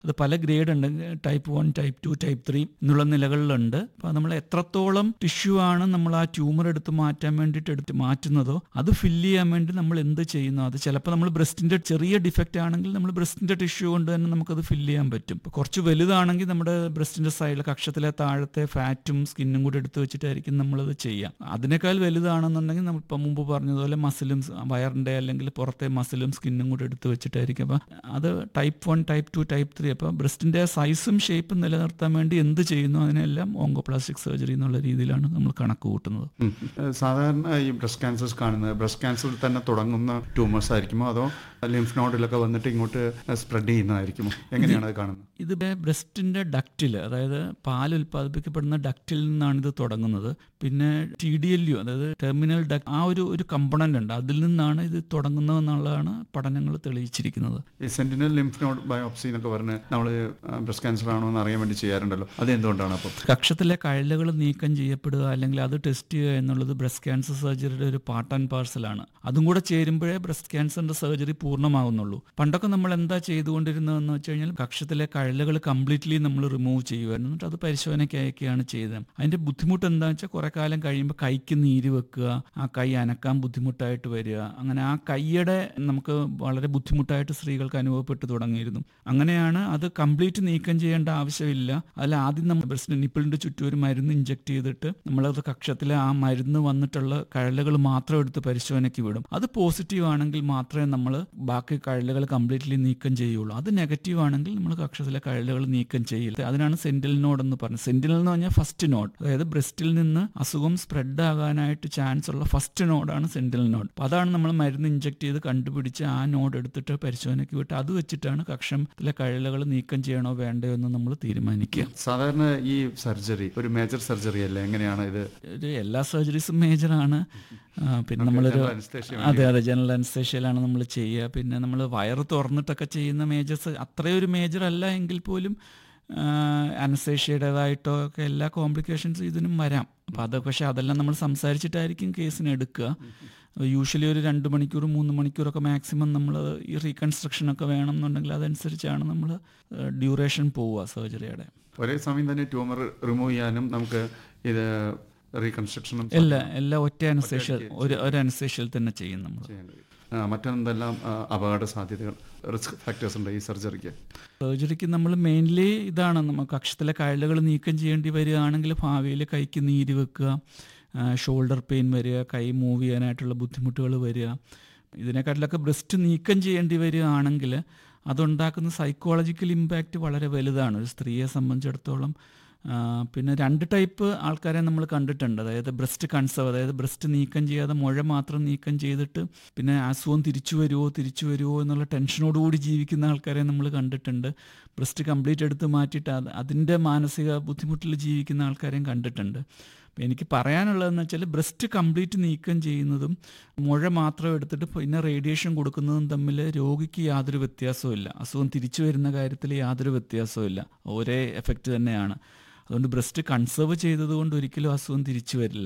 അത് പല ഗ്രേഡ് ഉണ്ട് type one type two type three എന്നുള്ള നിലകളിലുണ്ട് അപ്പോൾ നമ്മൾ എത്രത്തോളം ടിഷ്യൂ ആണ് നമ്മൾ ആ ട്യൂമർ എടുത്ത് മാറ്റാൻ വേണ്ടിയിട്ട് എടുത്ത് മാറ്റുന്നതോ അത് ഫില്ല് ചെയ്യാൻ വേണ്ടി നമ്മൾ എന്ത് ചെയ്യുന്നു അത് ചിലപ്പോൾ നമ്മൾ ബ്രസ്റ്റിന്റെ ചെറിയ ഡിഫക്റ്റ് ആണെങ്കിൽ നമ്മൾ ബ്രസ്റ്റിന്റെ ടിഷ്യൂ കൊണ്ട് തന്നെ നമുക്കത് ഫില്ല് ചെയ്യാൻ പറ്റും ഇപ്പോൾ കുറച്ച് വലുതാണെങ്കിൽ നമ്മുടെ ബ്രസ്റ്റിന്റെ സൈഡിൽ കക്ഷത്തിലെ താഴത്തെ ഫാറ്റും സ്കിന്നും കൂടി എടുത്ത് വെച്ചിട്ടായിരിക്കും നമ്മളത് ചെയ്യാം അതിനേക്കാൾ വലുതാണെന്നുണ്ടെങ്കിൽ നമ്മൾ ഇപ്പം മുമ്പ് പറഞ്ഞതുപോലെ മസിലും വയറിന്റെ അല്ലെങ്കിൽ പുറത്തെ മസിലും സ്കിന്നും കൂടി എടുത്ത് വെച്ചിട്ടായിരിക്കും അപ്പം അത് type one type two type three അപ്പോൾ ബ്രസ്റ്റിന്റെ സൈസും ഷേപ്പും നിലനിർത്താൻ വേണ്ടി എന്ത് ചെയ്യുന്നു അതിനെല്ലാം ഓങ്കോപ്ലാസ്റ്റിക് സർജറി എന്നുള്ള രീതിയിലാണ് നമ്മൾ കണക്ക് കൂട്ടുന്നത് ഉം. ഏഹ് സാധാരണ ഈ ബ്രസ്റ്റ് ക്യാൻസേഴ്സ് കാണുന്നത് ബ്രസ്റ്റ് ക്യാൻസറിൽ തന്നെ തുടങ്ങുന്ന ട്യൂമേഴ്സ് ആയിരിക്കുമോ അതോ ലിംഫ് നോഡിലൊക്കെ വന്നിട്ട് ഇങ്ങോട്ട് സ്പ്രെഡ് ചെയ്യുന്നതായിരിക്കുമോ എങ്ങനെയാണ് അത് കാണുന്നത് ഇത് ബ്രസ്റ്റിന്റെ ഡക്റ്റിൽ അതായത് പാൽ ഉൽപ്പാദിപ്പിക്കപ്പെടുന്ന ഡക്റ്റിൽ നിന്നാണ് ഇത് തുടങ്ങുന്നത് പിന്നെ ടി ഡി എൽ യു അതായത് ടെർമിനൽ ഡക് ആ ഒരു ഒരു കമ്പണന്റ് ഉണ്ട് അതിൽ നിന്നാണ് ഇത് തുടങ്ങുന്നതെന്നുള്ളതാണ് പഠനങ്ങൾ തെളിയിച്ചിരിക്കുന്നത് ഈ സെന്റിനൽ ലിംഫ് നോഡ് ബയോപ്സി എന്നൊക്കെ പറഞ്ഞ് നമ്മൾ ബ്രസ്റ്റ് ക്യാൻസർ ആണോ എന്ന് അറിയാൻ വേണ്ടി ചെയ്യാറുണ്ടല്ലോ അത് എന്തുകൊണ്ടാണ് അപ്പം കക്ഷത്തിലെ കഴലുകൾ നീക്കം ചെയ്യപ്പെടുക അല്ലെങ്കിൽ അത് ടെസ്റ്റ് ചെയ്യുക എന്നുള്ളത് ബ്രസ്റ്റ് ക്യാൻസർ സർജറിയുടെ ഒരു പാർട്ട് ആൻഡ് പാർസലാണ് അതും കൂടെ ചേരുമ്പോഴേ ബ്രസ്റ്റ് ക്യാൻസറിന്റെ സർജറി പൂർണ്ണമാകുന്നുള്ളൂ പണ്ടൊക്കെ നമ്മൾ എന്താ ചെയ്തുകൊണ്ടിരുന്നതെന്ന് വെച്ച് കഴിഞ്ഞാൽ കക്ഷത്തിലെ കഴലുകൾ കംപ്ലീറ്റ്ലി നമ്മൾ റിമൂവ് ചെയ്യുമായിരുന്നു എന്നിട്ട് അത് പരിശോധനയ്ക്ക് അയക്കുകയാണ് ചെയ്തത് അതിന്റെ ബുദ്ധിമുട്ട് എന്താ വെച്ചാൽ കുറെ കാലം കഴിയുമ്പോൾ കൈക്ക് നീര് വെക്കുക ആ കൈ അനക്കാൻ ബുദ്ധിമുട്ടായിട്ട് വരിക അങ്ങനെ ആ കൈയുടെ നമുക്ക് വളരെ ബുദ്ധിമുട്ടായിട്ട് സ്ത്രീകൾക്ക് അനുഭവപ്പെട്ടു തുടങ്ങിയിരുന്നു അങ്ങനെയാണ് അത് കംപ്ലീറ്റ് നീക്കം ചെയ്യേണ്ട ആവശ്യമില്ല അതിൽ ആദ്യം നമ്മൾ ബ്രസ്റ്റ് നിപ്പിളിന്റെ ചുറ്റും ഒരു മരുന്ന് ഇഞ്ചെക്ട് ചെയ്തിട്ട് നമ്മളത് കക്ഷത്തിലെ ആ മരുന്ന് വന്നിട്ടുള്ള കഴലുകൾ മാത്രം എടുത്ത് പരിശോധനയ്ക്ക് വിടും അത് പോസിറ്റീവ് ആണെങ്കിൽ മാത്രമേ നമ്മൾ ബാക്കി കഴലുകൾ കംപ്ലീറ്റ്ലി നീക്കം ചെയ്യുള്ളൂ അത് നെഗറ്റീവ് ആണെങ്കിൽ നമ്മൾ കക്ഷത്തിലെ കഴലുകൾ നീക്കം ചെയ്യില്ല അതിനാണ് സെന്റിൽ നോഡ് എന്ന് പറയുന്നത് സെന്റിൽ എന്ന് പറഞ്ഞാൽ ഫസ്റ്റ് നോഡ് അതായത് ബ്രസ്റ്റിൽ നിന്ന് അസുഖം സ്പ്രെഡ് ആകാനായിട്ട് ചാൻസ് ഉള്ള ഫസ്റ്റ് നോഡാണ് സെന്റിൽ നോഡ് അപ്പോൾ അതാണ് നമ്മൾ മരുന്ന് ഇഞ്ചെക്ട് ചെയ്ത് കണ്ടുപിടിച്ച് ആ നോഡ് എടുത്തിട്ട് പരിശോധനയ്ക്ക് വിട്ട് അത് വെച്ചിട്ടാണ് കക്ഷത്തിലെ കഴലുകൾ നീക്കം ചെയ്യണോ വേണ്ടയോ എന്ന് നമ്മൾ തീരുമാനിക്കുക സാധാരണ ഈ സർജറി ഒരു മേജർ സർജറി അല്ലേ എങ്ങനെയാണ് ഇത് ഒരു എല്ലാ സർജറീസും മേജറാണ് പിന്നെ നമ്മളൊരു general anesthesia അതെ അതെ ജനറൽ അനസ്തേഷ്യയിലാണ് നമ്മൾ ചെയ്യുക പിന്നെ നമ്മൾ വയറ് തുറന്നിട്ടൊക്കെ ചെയ്യുന്ന മേജേഴ്സ് അത്രയൊരു മേജർ അല്ല എങ്കിൽ പോലും അനസ്തേഷ്യയുടേതായിട്ടോ ഒക്കെ എല്ലാ കോംപ്ലിക്കേഷൻസും ഇതിനും വരാം അപ്പോൾ അത് പക്ഷേ അതെല്ലാം നമ്മൾ സംസാരിച്ചിട്ടായിരിക്കും കേസിന് എടുക്കുക യൂഷ്വലി ഒരു രണ്ട് മണിക്കൂർ മൂന്ന് മണിക്കൂറൊക്കെ മാക്സിമം നമ്മൾ ഈ റീകൺസ്ട്രക്ഷൻ ഒക്കെ വേണം എന്നുണ്ടെങ്കിൽ അതനുസരിച്ചാണ് നമ്മൾ ഡ്യൂറേഷൻ പോവുക സർജറിയുടെ ഒരേ സമയം തന്നെ ട്യൂമർ റിമൂവ് ചെയ്യാനും നമുക്ക് ഇത് റീകൺസ്ട്രക്ഷനും എല്ലാ എല്ലാ ഒറ്റ അനസ്തേഷ്യ ഒരു ഒരു അനസ്തേഷ്യയിൽ തന്നെ ചെയ്യും നമ്മൾ ചെയ്യേണ്ടത് ആ, മറ്റെന്തെല്ലാം ആ, അപകട സാധ്യതകൾ റിസ്ക് ഫാക്ടേഴ്സ് ഉണ്ട് ഈ സർജറിക്ക് സർജറിക്ക് നമ്മൾ മെയിൻലി ഇതാണ് നമുക്ക് കക്ഷത്തിലെ കഴലുകൾ നീക്കം ചെയ്യേണ്ടി വരികയാണെങ്കിൽ ഭാവിയിൽ കൈക്ക് നീര് വെക്കുക ഷോൾഡർ പെയിൻ വരിക കൈ മൂവ് ചെയ്യാനായിട്ടുള്ള ബുദ്ധിമുട്ടുകൾ വരിക ഇതിനെക്കാട്ടിലൊക്കെ ബ്രസ്റ്റ് നീക്കം ചെയ്യേണ്ടി വരികയാണെങ്കിൽ അതുണ്ടാക്കുന്ന സൈക്കോളജിക്കൽ ഇമ്പാക്റ്റ് വളരെ വലുതാണ് ഒരു സ്ത്രീയെ സംബന്ധിച്ചിടത്തോളം ആ, പിന്നെ രണ്ട് ടൈപ്പ് ആൾക്കാരെ നമ്മൾ കണ്ടിട്ടുണ്ട് അതായത് ബ്രസ്റ്റ് കൺസേർവ് അതായത് ബ്രസ്റ്റ് നീക്കം ചെയ്യാതെ മുഴ മാത്രം നീക്കം ചെയ്തിട്ട് പിന്നെ അസുഖം തിരിച്ചു വരുമോ തിരിച്ചു വരുമോ എന്നുള്ള ടെൻഷനോടുകൂടി ജീവിക്കുന്ന ആൾക്കാരെ നമ്മൾ കണ്ടിട്ടുണ്ട് ബ്രസ്റ്റ് കംപ്ലീറ്റ് എടുത്ത് മാറ്റിയിട്ട് അത് അതിൻ്റെ മാനസിക ബുദ്ധിമുട്ടിൽ ജീവിക്കുന്ന ആൾക്കാരെയും കണ്ടിട്ടുണ്ട് അപ്പോൾ എനിക്ക് പറയാനുള്ളതെന്ന് വെച്ചാൽ ബ്രസ്റ്റ് കംപ്ലീറ്റ് നീക്കം ചെയ്യുന്നതും മുഴ മാത്രം എടുത്തിട്ട് പിന്നെ റേഡിയേഷൻ കൊടുക്കുന്നതും തമ്മിൽ രോഗിക്ക് യാതൊരു വ്യത്യാസവും ഇല്ല അസുഖം തിരിച്ചു വരുന്ന കാര്യത്തിൽ യാതൊരു വ്യത്യാസവും ഇല്ല ഒരേ എഫക്റ്റ് തന്നെയാണ് അതുകൊണ്ട് ബ്രസ്റ്റ് കൺസേർവ് ചെയ്തതുകൊണ്ട് ഒരിക്കലും അസുഖം തിരിച്ചു വരില്ല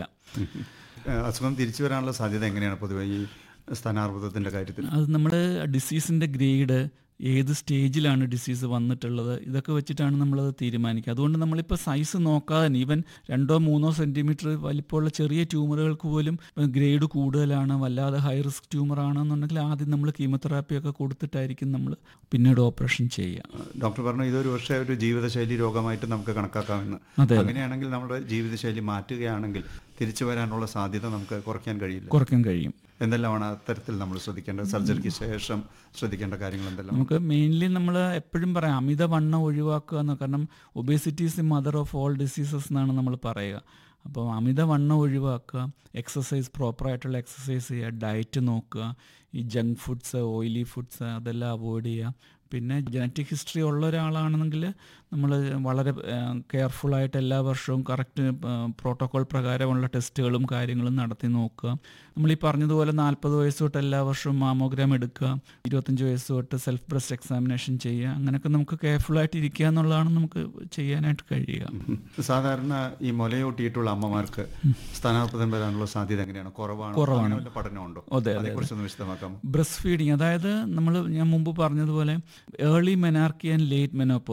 ആ, അസുഖം തിരിച്ചു വരാനുള്ള സാധ്യത എങ്ങനെയാണ് പൊതുവെ ഈ സ്ഥാനാർബുദത്തിന്റെ കാര്യത്തിൽ അത് നമ്മുടെ ഡിസീസിൻ്റെ ഗ്രേഡ് ഏത് സ്റ്റേജിലാണ് ഡിസീസ് വന്നിട്ടുള്ളത് ഇതൊക്കെ വെച്ചിട്ടാണ് നമ്മളത് തീരുമാനിക്കുക അതുകൊണ്ട് നമ്മളിപ്പോൾ സൈസ് നോക്കാതെ ഈവൻ രണ്ടോ മൂന്നോ സെൻറ്റിമീറ്റർ വലിപ്പമുള്ള ചെറിയ ട്യൂമറുകൾക്ക് പോലും ഗ്രേഡ് കൂടുതലാണ് വല്ലാതെ ഹൈ റിസ്ക് ട്യൂമർ ആണെന്നുണ്ടെങ്കിൽ ആദ്യം നമ്മൾ കീമോതെറാപ്പി ഒക്കെ കൊടുത്തിട്ടായിരിക്കും നമ്മൾ പിന്നീട് ഓപ്പറേഷൻ ചെയ്യുക ഡോക്ടർ പറഞ്ഞു ഇതൊരു പക്ഷേ ഒരു ജീവിതശൈലി രോഗമായിട്ട് നമുക്ക് കണക്കാക്കാമെന്ന് അതെ. അങ്ങനെയാണെങ്കിൽ നമ്മുടെ ജീവിതശൈലി മാറ്റുകയാണെങ്കിൽ തിരിച്ചു വരാനുള്ള സാധ്യത നമുക്ക് കുറയ്ക്കാൻ കഴിയില്ല കുറയ്ക്കാൻ കഴിയും എന്തെല്ലാമാണ് അത്തരത്തിൽ നമ്മൾ ശ്രദ്ധിക്കേണ്ടത് സർജറിക്ക് ശേഷം ശ്രദ്ധിക്കേണ്ട കാര്യങ്ങൾ എന്തെല്ലാം നമുക്ക് മെയിൻലി നമ്മൾ എപ്പോഴും പറയാം അമിതവണ്ണം ഒഴിവാക്കുക എന്ന് കാരണം obesity is the mother of all diseases എന്നാണ് നമ്മൾ പറയുക അപ്പോൾ അമിതവണ്ണം ഒഴിവാക്കുക എക്സസൈസ് പ്രോപ്പറായിട്ടുള്ള എക്സസൈസ് ചെയ്യുക ഡയറ്റ് നോക്കുക ഈ ജങ്ക് ഫുഡ്സ് ഓയിലി ഫുഡ്സ് അതെല്ലാം അവോയ്ഡ് ചെയ്യുക പിന്നെ ജനറ്റിക് ഹിസ്റ്ററി ഉള്ള ഒരാളാണെന്നെങ്കിൽ നമ്മൾ വളരെ കെയർഫുള്ളായിട്ട് എല്ലാ വർഷവും കറക്റ്റ് പ്രോട്ടോകോൾ പ്രകാരമുള്ള ടെസ്റ്റുകളും കാര്യങ്ങളും നടത്തി നോക്കുക നമ്മൾ ഈ പറഞ്ഞതുപോലെ നാൽപ്പത് വയസ്സ് തൊട്ട് എല്ലാ വർഷവും മാമോഗ്രാം എടുക്കുക ഇരുപത്തഞ്ച് വയസ്സ് തൊട്ട് സെൽഫ് ബ്രസ്റ്റ് എക്സാമിനേഷൻ ചെയ്യുക അങ്ങനെയൊക്കെ നമുക്ക് കെയർഫുള്ളായിട്ട് ഇരിക്കുക എന്നുള്ളതാണ് നമുക്ക് ചെയ്യാനായിട്ട് കഴിയുക ഉം. സാധാരണ ഈ മുലയൂട്ടിയിട്ടുള്ള അമ്മമാർക്ക് സ്ഥാനാർബുദം വരാനുള്ള സാധ്യത എങ്ങനെയാണ് കുറവാണ് കുറവാണ്. അങ്ങനെ വല്ല പഠനമുണ്ടോ അതെ, അതെ, അതേക്കുറിച്ചൊന്ന് വിശദമാക്കാമോ ബ്രസ്റ്റ് ഫീഡിങ് അതായത് നമ്മൾ ഞാൻ മുമ്പ് പറഞ്ഞതുപോലെ ഏർലി മെനാർക്കി ആൻഡ് ലേറ്റ് മെനോപ്പോ